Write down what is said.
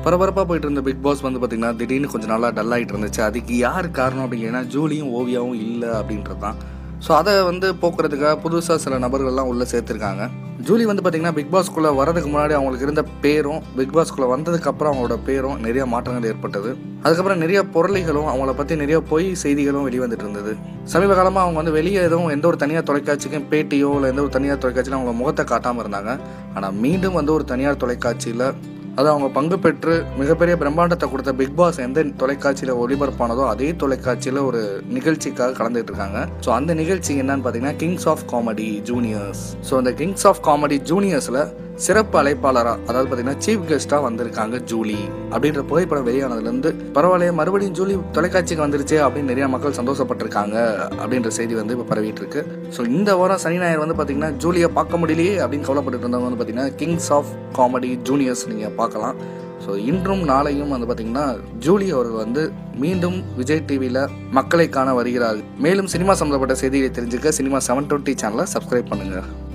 பரபரப்பாக போயிட்டு இருந்த பிக் பாஸ் வந்து பார்த்தீங்கன்னா திடீர்னு கொஞ்சம் நாளாக டல் ஆகிட்டு இருந்துச்சு அதுக்கு யார் காரணம் அப்படிங்கன்னா ஜூலியும் ஓவியாவும் இல்லை அப்படின்றது தான் ஸோ அதை வந்து போக்குறதுக்காக புதுசாக சில நபர்கள்லாம் உள்ளே சேர்த்துருக்காங்க ஜூலி வந்து பார்த்தீங்கன்னா பிக் பாஸ்க்குள்ளே வரதுக்கு முன்னாடி அவங்களுக்கு இருந்த பேரும் பிக் பாஸ்க்குள்ளே வந்ததுக்கப்புறம் அவங்களோட பேரும் நிறைய மாற்றங்கள் ஏற்பட்டது அதுக்கப்புறம் நிறைய பொருளைகளும் அவங்கள பற்றி நிறைய பொய் செய்திகளும் வெளிவந்துட்டு இருந்தது சமீப காலமாக அவங்க வந்து வெளியே எதுவும் எந்த ஒரு தனியார் தொலைக்காட்சிக்கும் பேட்டியோ இல்லை எந்த ஒரு தனியார் தொலைக்காட்சியிலும் அவங்க முகத்தை காட்டாமல் இருந்தாங்க ஆனால் மீண்டும் வந்து ஒரு தனியார் தொலைக்காட்சியில் அது அவங்க பங்கு பெற்று மிகப்பெரிய பிரம்மாண்டத்தை கொடுத்த பிக் பாஸ் எந்த தொலைக்காட்சியில் ஒளிபரப்பானதோ அதே தொலைக்காட்சியில் ஒரு நிகழ்ச்சிக்காக கலந்துட்டு இருக்காங்க ஸோ அந்த நிகழ்ச்சி என்னன்னு பார்த்தீங்கன்னா kings of comedy juniors so அந்த கிங்ஸ் ஆஃப் காமெடி ஜூனியர்ஸில் சிறப்பு அழைப்பாளராக அதாவது பார்த்தீங்கன்னா சீஃப் கெஸ்ட்டாக வந்திருக்காங்க ஜூலி அப்படின்ற புகைப்படம் வெளியானதுலேருந்து பரவாயில்லையே மறுபடியும் ஜூலி தொலைக்காட்சிக்கு வந்துருச்சு அப்படின்னு நிறைய மக்கள் சந்தோஷப்பட்டிருக்காங்க அப்படின்ற செய்தி வந்து இப்போ பரவிட்டு இருக்கு ஸோ இந்த வாரம் சனி ஞாயிறு வந்து பார்த்தீங்கன்னா ஜூலியை பார்க்க முடியலையே அப்படின்னு கவலைப்பட்டு இருந்தவங்க வந்து பார்த்தீங்கன்னா கிங்ஸ் ஆஃப் காமெடி ஜூனியர்ஸ் நீங்கள் பார்க்கலாம் ஸோ இன்றும் நாளையும் வந்து பார்த்தீங்கன்னா ஜூலி அவர்கள் வந்து மீண்டும் விஜய் டிவியில் மக்களை காண வருகிறார் மேலும் சினிமா சம்மந்தப்பட்ட செய்திகளை தெரிஞ்சுக்க சினிமா செவன் டுவெண்ட்டி சேனலை சப்ஸ்கிரைப் பண்ணுங்கள்